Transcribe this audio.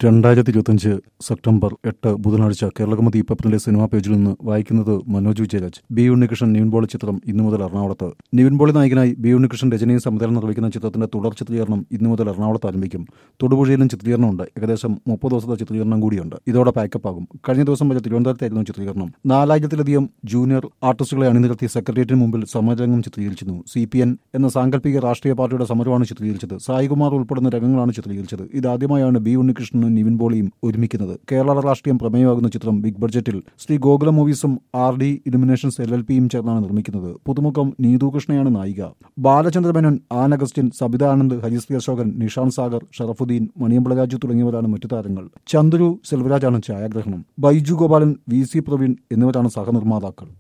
രണ്ടായിരത്തി ഇരുപത്തിയഞ്ച് സെപ്റ്റംബർ എട്ട് ബുധനാഴ്ച കേരളകമതി പേപ്പറിന്റെ സിനിമാ പേജിൽ നിന്ന് വായിക്കുന്നത് മനോജ് വിജയരാജ് ബി ഉണ്ണികൃഷ്ണൻ നിവിൻ പോളി ചിത്രം ഇന്നു മുതൽ എറണാകുളത്ത് നിവിൻ പോളി നായകനായി ബി ഉണ്ണികൃഷ്ണൻ രചനയും സംവിധാനം നിർവഹിക്കുന്ന ചിത്രത്തിന്റെ തുടർ ചിത്രീകരണം ഇന്നു മുതൽ എറണാകുളത്ത് ആരംഭിക്കും തൊടുപുഴയിലും ചിത്രീകരണമുണ്ട് ഏകദേശം മുപ്പത് ദിവസത്തെ ചിത്രീകരണം കൂടിയുണ്ട് ഇതോടെ പാക്കപ്പ് ആകും കഴിഞ്ഞ ദിവസം വരെ തിരുവനന്തപുരത്തായിരുന്നു ചിത്രീകരണം നാലായിരത്തിലധികം ജൂനിയർ ആർട്ടിസ്റ്റുകളെ അണിനിരത്തി സെക്രട്ടേറിയറ്റിന് മുമ്പിൽ സമരരംഗം ചിത്രീകരിച്ചിരുന്നു സി പി എൻ എന്ന സാങ്കല്പിക രാഷ്ട്രീയ പാർട്ടിയുടെ സമരമാണ് ചിത്രീകരിച്ചത് സായികുമാർ ഉൾപ്പെടുന്ന രംഗങ്ങളാണ് ചിത്രീകരിച്ചത് ഇതാദ്യമായാണ് ബി ഉണ്ണികൃഷ്ണനും നിവിൻ പോളിയും ഒരുമിക്കുന്നത് കേരള രാഷ്ട്രീയം പ്രമേയമാകുന്ന ചിത്രം ബിഗ് ബഡ്ജറ്റിൽ ശ്രീ ഗോകുല മൂവീസും R D Illuminations L L പിയും ചേർന്നാണ് നിർമ്മിക്കുന്നത് പുതുമുഖം നീതു കൃഷ്ണയാണ് നായിക ബാലചന്ദ്രമേനോൻ ആൻ അഗസ്റ്റിൻ സബിത ആനന്ദ് ഹരിശ്രീ അശോകൻ നിഷാന്ത് സാഗർ ഷറഫുദ്ദീൻ മണിയമ്പള രാജു തുടങ്ങിയവരാണ് മറ്റു താരങ്ങൾ ചന്ദ്രു സെൽവരാജാണ് ഛായാഗ്രഹണം ബൈജു ഗോപാലൻ വി സി പ്രവീൺ എന്നിവരാണ് സഹനിർമ്മാതാക്കൾ